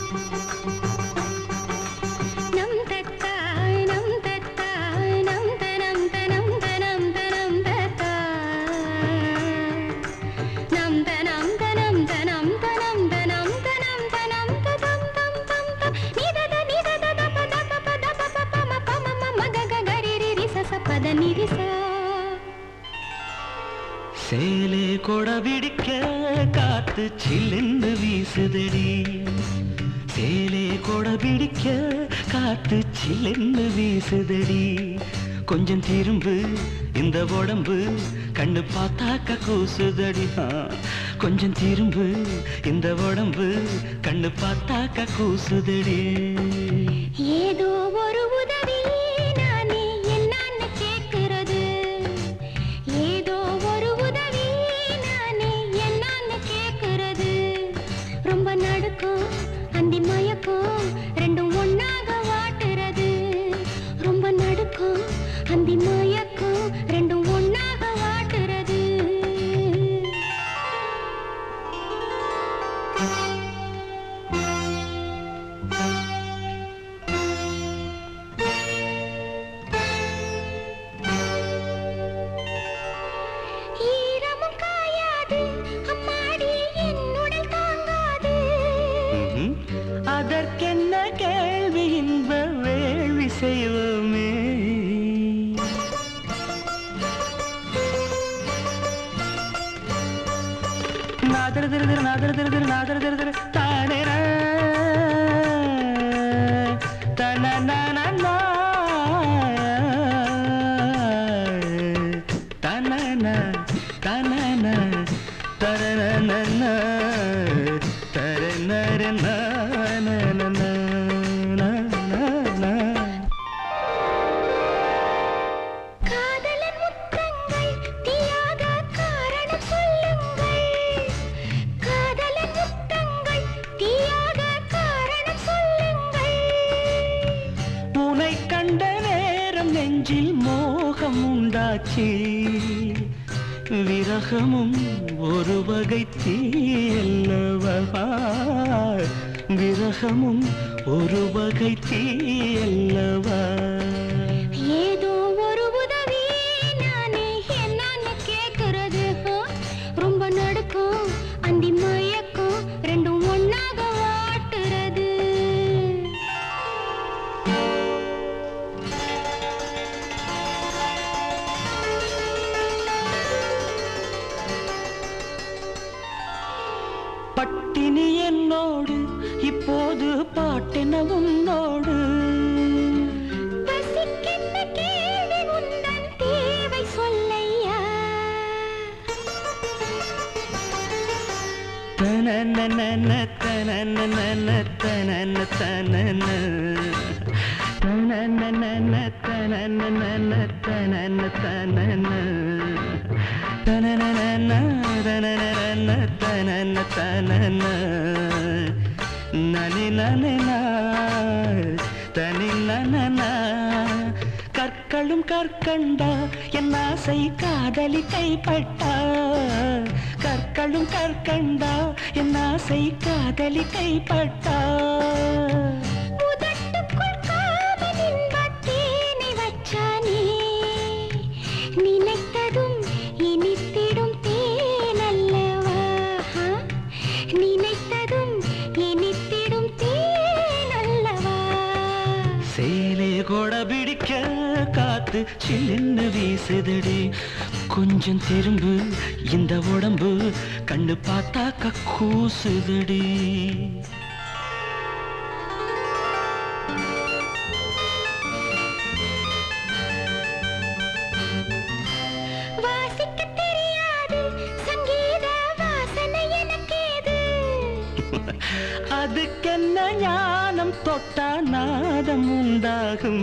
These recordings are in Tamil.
நம் தத்தா நம் தத்தா நம் தனம் தனம் தனம் தனம் தத்தா நம் தனம் தனம் தனம் தனம் தனம் தனம் தனம் ததம் தம் தம் தம் நிதத நிதத தப தப பத பப பம பம மம கக கரி ரி ரி ச ச பத நி ரி சா சேலே கொட பிடிக்க காத்து சில்லுன்னு வீசுதடி சேலே கொட பிடிக்க காத்து சில்லுன்னு வீசுதடி கொஞ்சம் திரும்பு இந்த உடம்பு கண்ணு பார்த்தாக்க கூசுதடி ஆ, கொஞ்சம் திரும்பு இந்த உடம்பு கண்ணு பார்த்தாக்க கூசுதடி ஏதோ ஒரு உதவி நானே என்னான்னு கேட்கிறது ஏதோ ஒரு உதவி நானே என்னான்னு கேட்கிறது ரொம்ப நடுக்கும் அந்தி மயக்கம் ரெண்டும் ஒன்னாக வாட்டுறது ரொம்ப நடுக்கும் அந்தி மயக்கம் ரெண்டும் ஒன்னாக வாட்டுறது ஈரமும் காயாது அம்மாடி என் உடல் தாங்காது ம்ஹும். அதற்கென்ன கேள்வி இன்ப வேள்வி செய்வோமே நாதர திரு திரு நாதர திரு திரு நாதர திரு திரு தானே தன தன தன தரணன தரணன காதலன் முத்தங்கள் தீயாக காரணம் சொல்லுங்கள் காதலன் முத்தங்கள் தீயாக காரணம் சொல்லுங்கள் உனை கண்ட நேரம் நெஞ்சில் மோகம் உண்டாச்சு விரகமும் ஒரு வகை தீயல்லவா விரகமும் ஒரு வகை தீயல்லவா ஏதோ ஒரு உதவி நானே என்னான்னு கேட்கிறது ஹோ? ரொம்ப நடுக்கும் அந்தி மயக்கம் ரெண்டும் ஒன்னாக வாட்டுறது பட்டினி என்னோடு இப்போது பாட்டென உன்னோடு பசிக்கென்ன கேள்வி உந்தன் தேவை சொல்லையா தனனனன தனனனன தனன தனன தனனனன தனனனன தனன தனன தனனனன தனனனன தனன தனன நனி நனனா தனி நனனா கற்களும் கற்கண்டா என் ஆசை காதலி கைப்பட்டா கற்களும் கற்கண்டா என் ஆசை காதலி கைப்பட்டா உதட்டுக்குள் காமன் இன்பத் தேனை வச்சானே. நினைத்ததும் இனித்திடும் தேனல்லவா? நினைத்ததும் இனித்திடும் தேனல்லவா? சேலே கொட பிடிக்க காத்து சில்லுன்னு வீசுதடி கொஞ்சம் திரும்பு இந்த உடம்பு கண்ணு பார்த்தாக்க கூசுதடி வாசிக்கத் தெரியாது சங்கீத வாசனை எனக்கேது அதுக்கென்ன ஞானம் தொட்டா நாதம் உண்டாகும்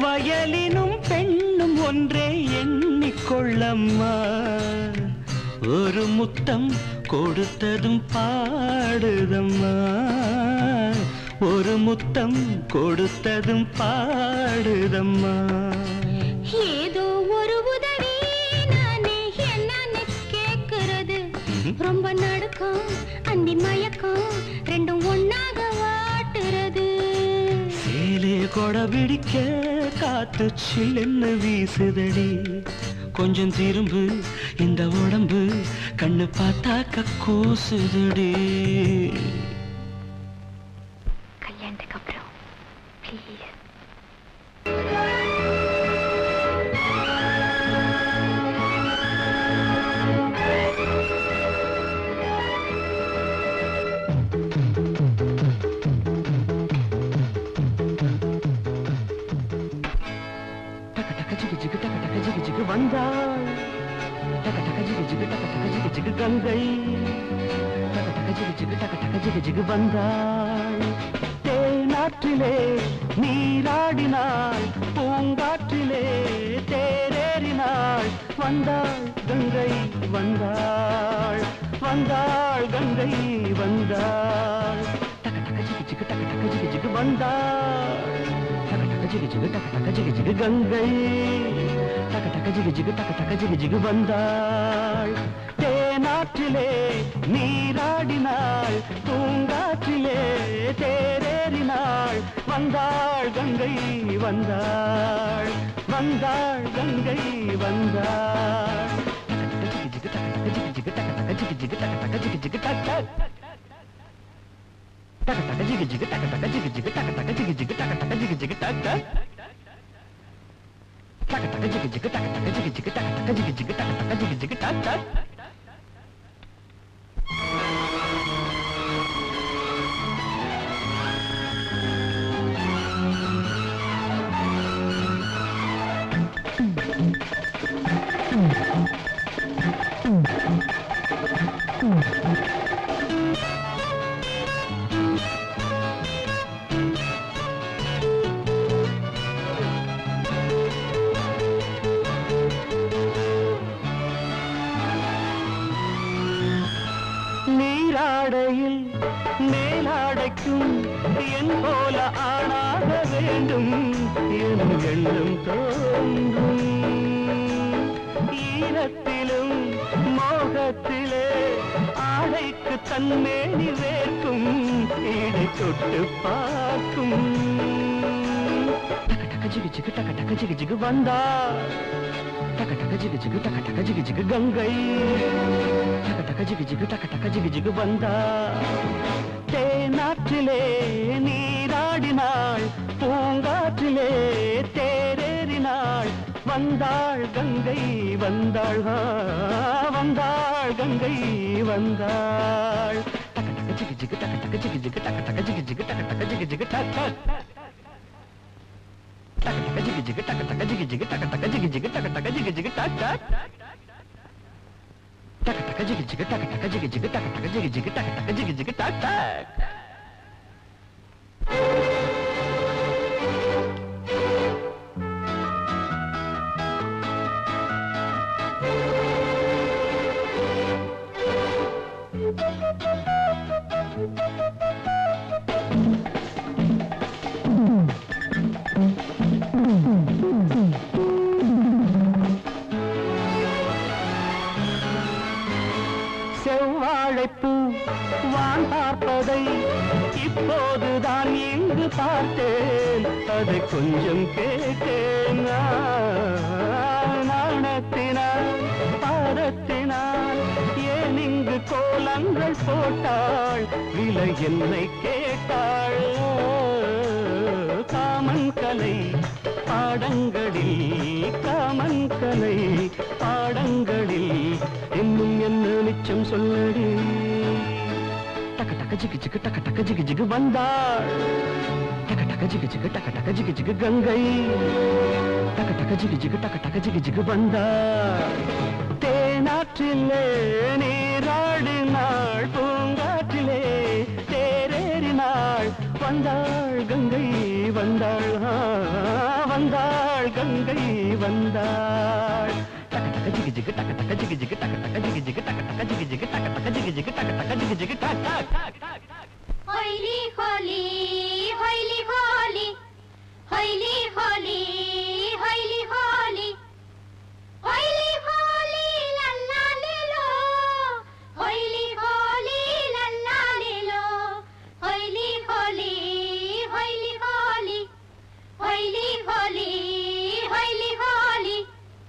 வயலினும் பெண்ணும் ஒன்றே எண்ணிக்கொள்ளம்மா ஒரு முத்தம் கொடுத்ததும் பாடுதம்மா ஒரு முத்தம் கொடுத்ததும் பாடுதம்மா ஏதோ ஒரு உதவி நானே என்னன்னு கேக்குறது ரொம்ப நடுக்கம் அந்தி மயக்கம் ரெண்டும் ஒன்னாக வாட்டுறது சேலே கொட பிடிக்க காத்து சில்லுன்னு வீசுதடி கொஞ்சம் திரும்பு இந்த உடம்பு கண்ணு பார்த்தாக்க கூசுதடி கல்யாணத்துக்கு அப்புறம் ப்ளீஸ் டக டக ஜிகு ஜிகு டக டக ஜிகு ஜிகு வந்தாள் டக டக ஜிகு ஜிகு டக டக ஜிகு ஜிகு கங்கை டக டக ஜிகு ஜிகு டக டக ஜிகு ஜிகு வந்தாள் தேனாற்றிலே நீராடினாள் பூங்காற்றிலே தேரேறினாள் வந்தாள் கங்கை வந்தாள் வந்தாள் கங்கை வந்தாள் டக டக ஜிகு ஜிகு டக டக ஜிகு ஜிகு வந்தாள் டக டக ஜிகு ஜிகு டக டக ஜிகு ஜிகு கங்கை டக டக ஜிகு ஜிகு டக டக ஜிகு ஜிகு வந்தாள் தேனாற்றிலே நீராடினாள் பூங்காற்றிலே தேரேறினாள் வந்தாள் கங்கை வந்தாள் வந்தாள் கங்கை வந்தாள் டக டக ஜிகு ஜிகு டக டக ஜிகு ஜிகு டக டக ஜிகு ஜிகு டக டக டக டக ஜிகு ஜிகு டக டக ஜிகு ஜிகு டக டக ஜிகு ஜிகு டக டக ஜிகு ஜிகு டக டக டக டக ஜிகு ஜிகு டக டக ஜிகு ஜிகு டக டக ஜிகு ஜிகு டக டக ஜிகு ஜிகு டக டக நீராடையில் மேலாடைக்கும் என் போல ஆளாக வேண்டும் என் எண்ணம் தோன்றும் ஈரத்திலும் மோகத்திலே ஆடைக்கு தன்மேனி வேர்க்கும் ஈடை தொட்டு பார்க்கும் டக டக ஜிகு ஜிகு டக டக ஜிகு ஜிகு வந்தா டக டக ஜிகு ஜிகு டக டக ஜிகு ஜிகு கங்கை டக டக ஜிகு ஜிகு டக டக ஜிகு ஜிகு வந்தா தேனாற்றிலே நீராடினாள் பூங்காற்றிலே தேரேறினாள் வந்தாள் கங்கை வந்தாள் ஆ, வந்தாள் கங்கை வந்தாள் டக டக ஜிகு ஜிகு டக டக ஜிகு ஜிகு டக டக ஜிகு ஜிகு டக டக ஜிகு ஜிகு டக டக டக டக ஜிகு ஜிகு டக டக ஜிகு ஜிகு டக டக ஜிகு ஜிகு டக டக ஜிகு ஜிகு டக டக டக டக ஜிகு ஜிகு டக டக ஜிகு ஜிகு டக டக ஜிகு ஜிகு டக டக ஜிகு ஜிகு டக டக செவ்வாழைப்பூ வான் பார்ப்பதை இப்போதுதான் இங்கு பார்த்தேன் அதை கொஞ்சம் கேட்டேன் நான் நாணத்தினால் பாரத்தினால் ஏன் இங்கு கோலங்கள் போட்டாள் விலை என்னை கேட்டாள் காமன் கலை பாடங்களில் காமன் கலை பாடங்களில் இன்னும் என்ன நிச்சம் சொல்லடி டக டக ஜிகு ஜிகு டக டக ஜிகு ஜிகு வந்தாள் டக டக ஜிகு ஜிகு டக டக ஜிகு ஜிகு கங்கை டக டக ஜிகு ஜிகு டக டக ஜிகு ஜிகு வந்தாள் தேனாற்றிலே நீராடினாள் பூங்காற்றிலே தேரேறினாள் வந்தாள் கங்கை வந்தாள் ஆ, வந்தாள் வந்தாள் டக டக ஜிகு ஜிகு டக டக ஜிகு ஜிகு டக டக ஜிகு ஜிகு டக டக ஜிகு ஜிகு டக டக ஜிகு ஜிகு டக டக ஜிகு ஜிகு டக் டக் டக் டக் டக் ஹொய்லி ஹோலி ஹொய்லி ஹோலி ஹொய்லி ஹோலி ஹொய்லி ஹோலி ஹொய்லி ஹோலி லல்லா லிலோ ஹொய்லி ஹோலி லல்லா லிலோ ஹொய்லி ஹோலி ஹொய்லி ஹோலி ஹொய்லி ஹோலி ஹொய்லி ஹோலி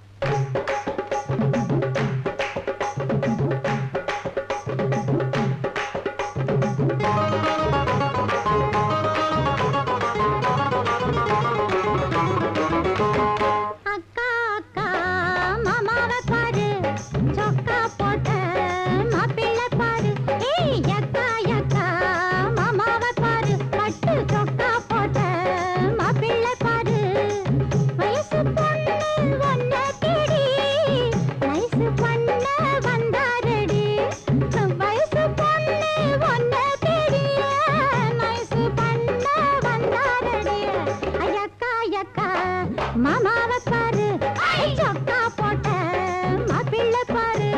அக்கா அக்கா மாமாவை பாரு சொக்கா போட்ட மாப்பிள்ளை பாரு ஏய் அக்கா அக்கா மாமாவை பாரு பட்டு சொக்கா போட்ட மாப்பிள்ளை பாரு வயசு பொண்ணு ஒன்ன தேடி வயசு பண்ண வந்தாரடி வயசு பொண்ணு ஒன்ன தேடி வயசு பண்ண வந்தாரடி ஐயக்கா ஐயக்கா மாமாவை பாரு சொக்கா போட்ட மாப்பிள்ளை பாரு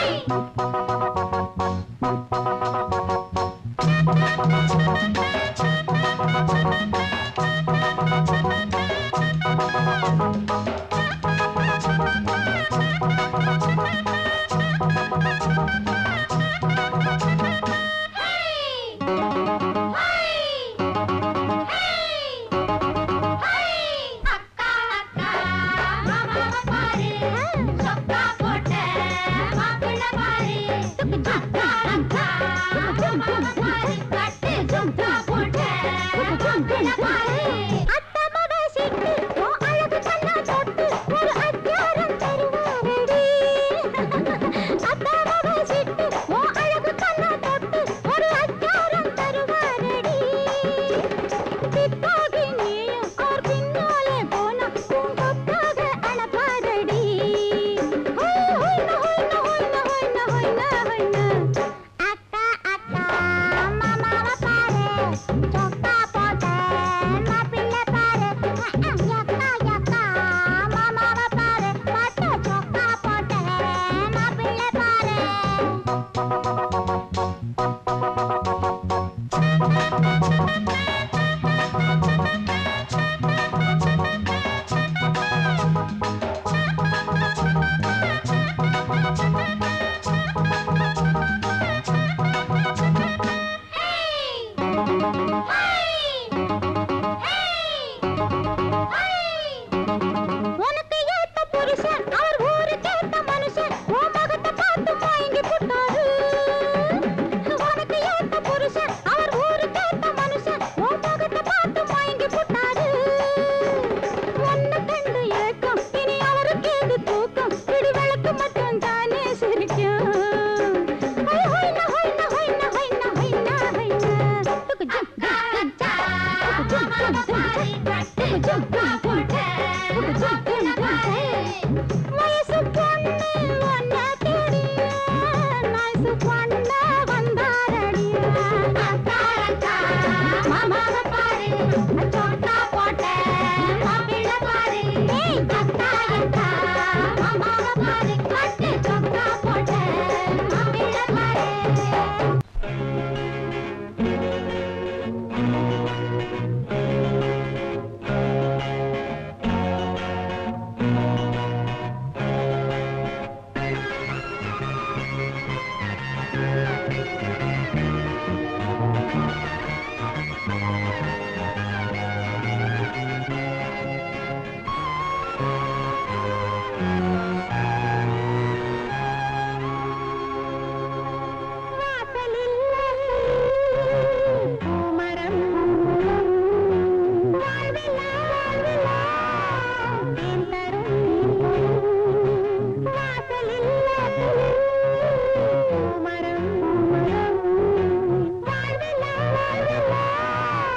அக்கா அக்கா மாமாவை பாரு சொக்கா போட்ட மாப்பிள்ளை பாரு அக்கா அக்கா மாமாவை பாரு கட்டு சொக்கா போட்ட மாப்பிள்ளை பாரு அத்தை மக சிட்டு உன் அழகு கண்ணா தொட்டு ஒரு அத்தியாரம் தருவாரடி அத்தை மக சிட்டு உன் அழகு கண்ணா தொட்டு ஒரு அத்தியாரம் தருவாரடி பித்தாகி நீயும் அவர் பின்னாலே போனா உன் கொத்தாக அழப்பாரடி ஹொய் ஹொய்ன ஹொய்ன ஹொய்ன ஹொய்ன ஹொய்ன ஹொய்ன அக்கா அக்கா மாமாவை பாரு சொக்கா போட்ட மாப்பிள்ளை பாரு யக்கா யக்கா மாமாவை பாரு பட்டு சொக்கா போட்ட மாப்பிள்ளை பாரு உனக்கு ஏத்த புருஷன் அவர் ஊருக்கு ஏத்த மனுஷன் உன் மகத்தை பார்த்து மயங்கி புட்டாரு உனக்கு ஏத்த புருஷன் அவர் ஊருக்கு ஏத்த மனுஷன் உன் மகத்தை பார்த்து மயங்கி புட்டாரு உன்னை கண்டு ஏக்கம் இனி அவருக்கு ஏது தூக்கம் பிடி விளக்கு மட்டும் தானே சிரிக்கும் ஐ ஹொய்ன ஹொய்ன ஹொய்ன ஹொய்ன ஹொய்ன ஹொய்ன துக்கு ஜும் ஜும் ஜும் துக்கு ஜும் ஜும் ஜும் துக்கு ஜும் ஜும் ஜும் துக்கு ஜும் ஜும் ஜும் வயசு பொண்ணு ஒன்ன தேடி வயசு பொண்ணு வந்தாரடி அக்கா அக்கா மாமாவை பாரு சோட்டா போட்ட மாப்பிள்ளை பாரு ஏய் அக்கா அக்கா மாமாவை பாரு கட்டு சொக்கா போட்ட மாப்பிள்ளை பாரு வாசலில்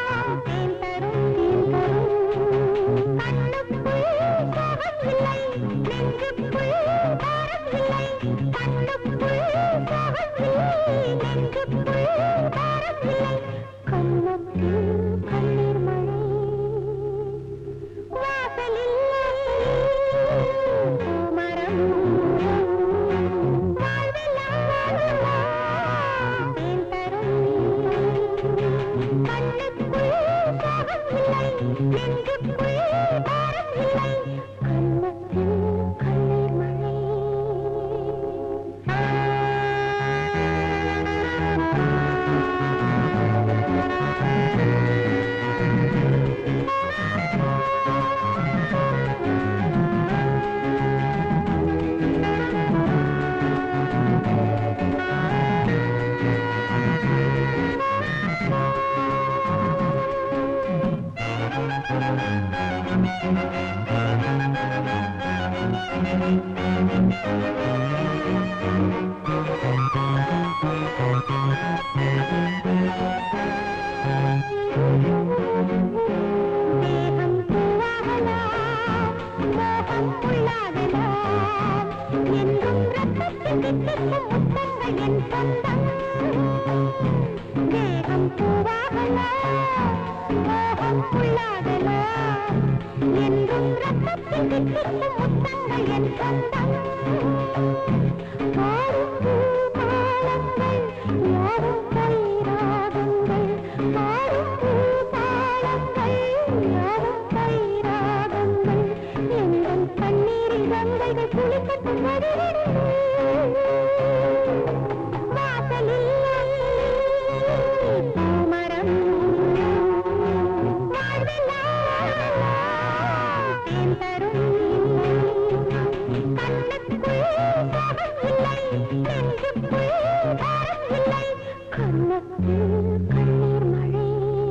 கண்ணுக்குள் சோகம் இல்லை நெஞ்சுக்குள் பாரம் இல்லை கண்ணத்தில் கண்ணீர் மழை தேகம் பூவாகலாம் மோகம் உள்ளாகலாம் என்றும் ரத்தத்தில் தித்திக்கும் முத்தங்கள் என் சொந்தம் தேகம் பூவாகலாம் மோகம் உள்ளாகலாம் என்றும் ரத்தத்தில் தித்திக்கும் முத்தங்கள் என் சொந்தம் பாடும் பூபாலங்கள் யாரும் கைராகங்கள் பாடும் பூபாலங்கள் யாரும் கைராகங்கள் எங்கள் கண்ணீரில் கங்கைகள் குளிக்கட்டும் வருகிறது வாசலில் பூமரம் வாழ்வெல்லாம் தேன் தரும் கண்ணுக்குள் சோகம் இல்லை நெஞ்சுக்குள் பாரம் இல்லை கண்ணத்தில் கண்ணீர் மழை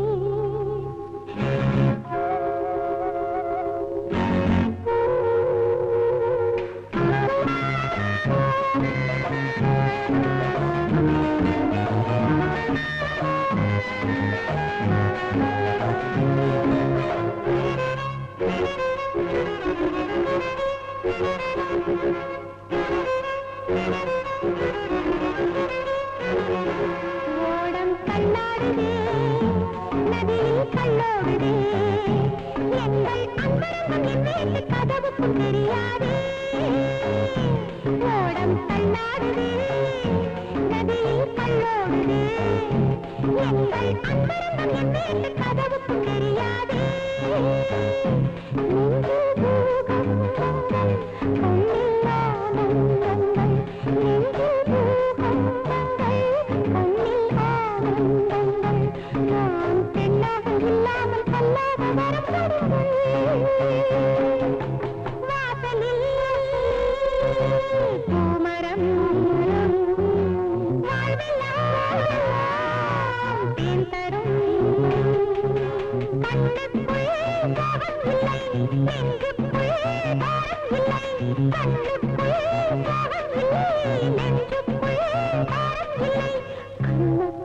ஓடம் தள்ளாடுதே நதியில் கல்லோடுதே எங்கள் அந்தரங்கம் என் வீட்டு கதவுக்கும் தெரியாதே ஓடம் தள்ளாடுதே நதியில் கல்லோடுதே எங்கள் அந்தரங்கம் என் வீட்டு கதவுக்கும் தெரியாதே நெஞ்சு பூகம்பங்கள் கண்ணில் ஆனந்தங்கள் நெஞ்சு பூகம்பங்கள் கண்ணில் ஆனந்தங்கள் நான் பெண்ணாக இல்லாமல் கல்லாக வரம் கொடுங்கள் வாசலில் பூமரம் வாழ்வெல்லாம் தேன் தரும் கண்ணுக்குள் சோகம் இல்லை நெஞ்சுக்குள் பாரம் இல்லை கண்ணுக்குள் சோகம் இல்லை நெஞ்சுக்குள் பாரம் இல்லை கண்ணத்தில்